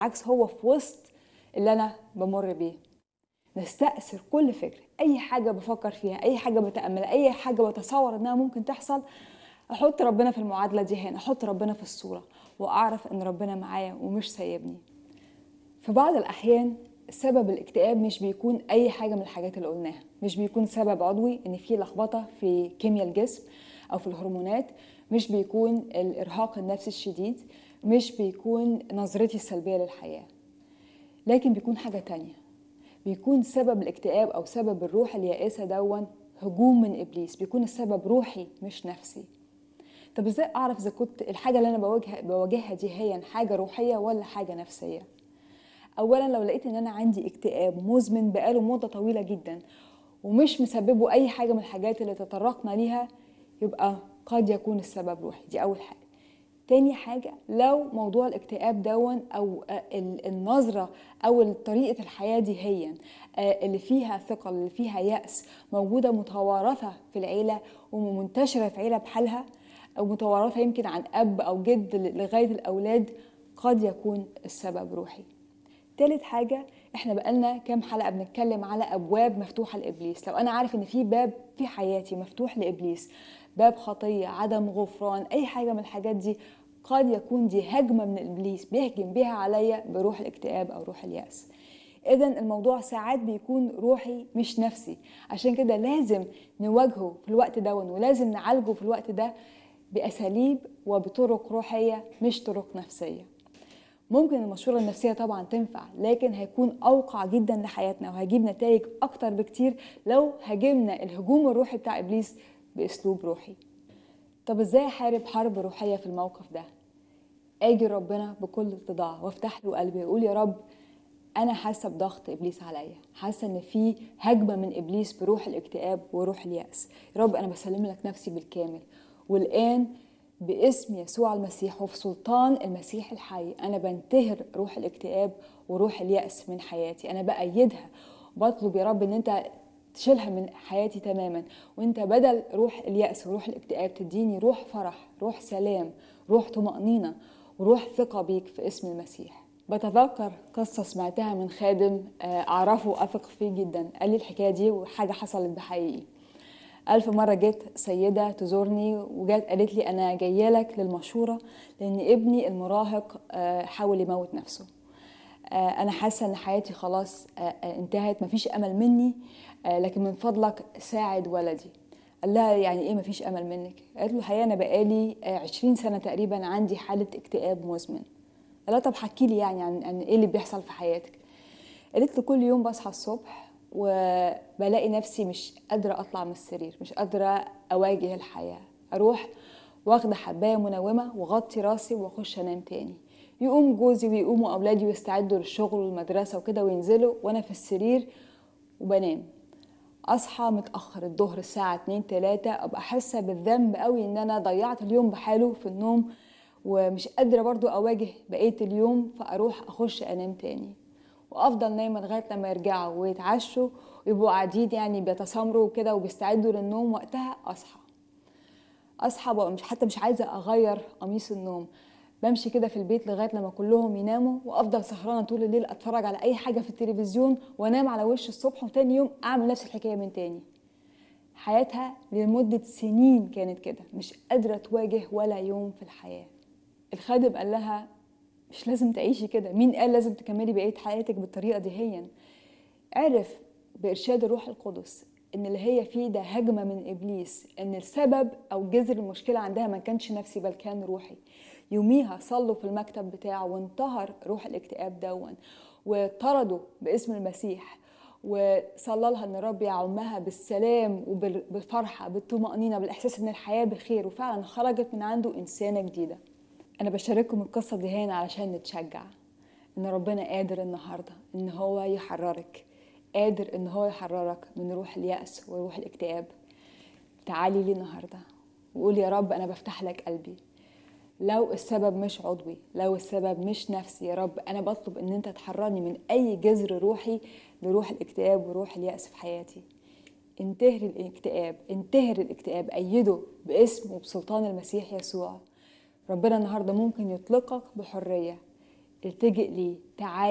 بالعكس هو في وسط اللي انا بمر بيه نستأثر كل فكرة أي حاجة بفكر فيها أي حاجة بتأمل أي حاجة بتصور إنها ممكن تحصل أحط ربنا في المعادلة دي هنا أحط ربنا في الصورة وأعرف إن ربنا معايا ومش سايبني في بعض الأحيان سبب الاكتئاب مش بيكون أي حاجة من الحاجات اللي قلناها مش بيكون سبب عضوي إن في لخبطة في كيمياء الجسم أو في الهرمونات مش بيكون الإرهاق النفسي الشديد مش بيكون نظرتي السلبية للحياة لكن بيكون حاجة تانية بيكون سبب الاكتئاب أو سبب الروح اليائسة دون هجوم من إبليس بيكون السبب روحي مش نفسي طب ازاي اعرف اذا كنت الحاجه اللي انا بواجهها بواجهها دي هي حاجه روحيه ولا حاجه نفسيه اولا لو لقيت ان انا عندي اكتئاب مزمن بقاله مده طويله جدا ومش مسببه اي حاجه من الحاجات اللي تطرقنا ليها يبقى قد يكون السبب روحي دي اول حاجه تاني حاجة لو موضوع الاكتئاب دون أو النظرة أو طريقة الحياة دي هي اللي فيها ثقل اللي فيها يأس موجودة متوارثة في العيلة ومنتشرة في عيلة بحالها أو متوارثة يمكن عن أب أو جد لغاية الأولاد قد يكون السبب روحي تالت حاجة احنا بقالنا كام حلقة بنتكلم على أبواب مفتوحة لإبليس لو أنا عارف إن في باب في حياتي مفتوح لإبليس باب خطية عدم غفران أي حاجة من الحاجات دي قد يكون دي هجمة من إبليس بيهجم بيها عليا بروح الاكتئاب أو روح اليأس إذا الموضوع ساعات بيكون روحي مش نفسي عشان كده لازم نواجهه في الوقت ده ولازم نعالجه في الوقت ده بأساليب وبطرق روحية مش طرق نفسية ممكن المشورة النفسية طبعا تنفع لكن هيكون أوقع جدا لحياتنا وهيجيب نتائج أكتر بكتير لو هاجمنا الهجوم الروحي بتاع إبليس بأسلوب روحي طب إزاي أحارب حرب روحية في الموقف ده؟ أجي ربنا بكل اتضاع وافتح له قلبي وأقول يا رب أنا حاسة بضغط إبليس عليا حاسة إن في هجمة من إبليس بروح الاكتئاب وروح اليأس يا رب أنا بسلم لك نفسي بالكامل والآن باسم يسوع المسيح وفي سلطان المسيح الحي أنا بنتهر روح الاكتئاب وروح اليأس من حياتي أنا بأيدها بطلب يا رب إن أنت تشيلها من حياتي تماما وانت بدل روح اليأس وروح الاكتئاب تديني روح فرح روح سلام روح طمأنينة وروح ثقة بيك في اسم المسيح بتذكر قصة سمعتها من خادم أعرفه وأثق فيه جدا قال لي الحكاية دي وحاجة حصلت بحقيقي ألف مرة جت سيدة تزورني وجات قالت لي أنا جاية لك للمشورة لأن ابني المراهق حاول يموت نفسه أنا حاسة إن حياتي خلاص انتهت مفيش أمل مني لكن من فضلك ساعد ولدي قال لها يعني ايه مفيش امل منك قالت له الحقيقه انا بقالي 20 سنه تقريبا عندي حاله اكتئاب مزمن قال لها طب حكي لي يعني عن, عن ايه اللي بيحصل في حياتك قالت له كل يوم بصحى الصبح وبلاقي نفسي مش قادره اطلع من السرير مش قادره اواجه الحياه اروح واخده حبايه منومه واغطي راسي واخش انام تاني يقوم جوزي ويقوموا اولادي ويستعدوا للشغل والمدرسه وكده وينزلوا وانا في السرير وبنام اصحى متاخر الظهر الساعه 2 3 ابقى حاسه بالذنب قوي ان انا ضيعت اليوم بحاله في النوم ومش قادره برضو اواجه بقيه اليوم فاروح اخش انام تاني وافضل نايمه لغايه لما يرجعوا ويتعشوا ويبقوا قاعدين يعني بيتسامروا وكده وبيستعدوا للنوم وقتها اصحى اصحى بقى مش حتى مش عايزه اغير قميص النوم بمشي كده في البيت لغايه لما كلهم يناموا وافضل سهرانه طول الليل اتفرج على اي حاجه في التلفزيون وانام على وش الصبح وتاني يوم اعمل نفس الحكايه من تاني حياتها لمده سنين كانت كده مش قادره تواجه ولا يوم في الحياه الخادم قال لها مش لازم تعيشي كده مين قال لازم تكملي بقيه حياتك بالطريقه دي هي عرف بارشاد الروح القدس ان اللي هي فيه ده هجمه من ابليس ان السبب او جذر المشكله عندها ما كانش نفسي بل كان روحي يوميها صلوا في المكتب بتاعه وانتهر روح الاكتئاب دون وطردوا باسم المسيح وصلى لها ان الرب يعمها بالسلام وبالفرحه بالطمانينه بالاحساس ان الحياه بخير وفعلا خرجت من عنده انسانه جديده انا بشارككم القصه دي هنا علشان نتشجع ان ربنا قادر النهارده ان هو يحررك قادر ان هو يحررك من روح الياس وروح الاكتئاب تعالي لي النهارده وقول يا رب انا بفتح لك قلبي لو السبب مش عضوي لو السبب مش نفسي يا رب انا بطلب ان انت تحررني من اي جذر روحي لروح الاكتئاب وروح الياس في حياتي انتهر الاكتئاب انتهر الاكتئاب ايده باسم وبسلطان المسيح يسوع ربنا النهارده ممكن يطلقك بحريه التجئ ليه تعال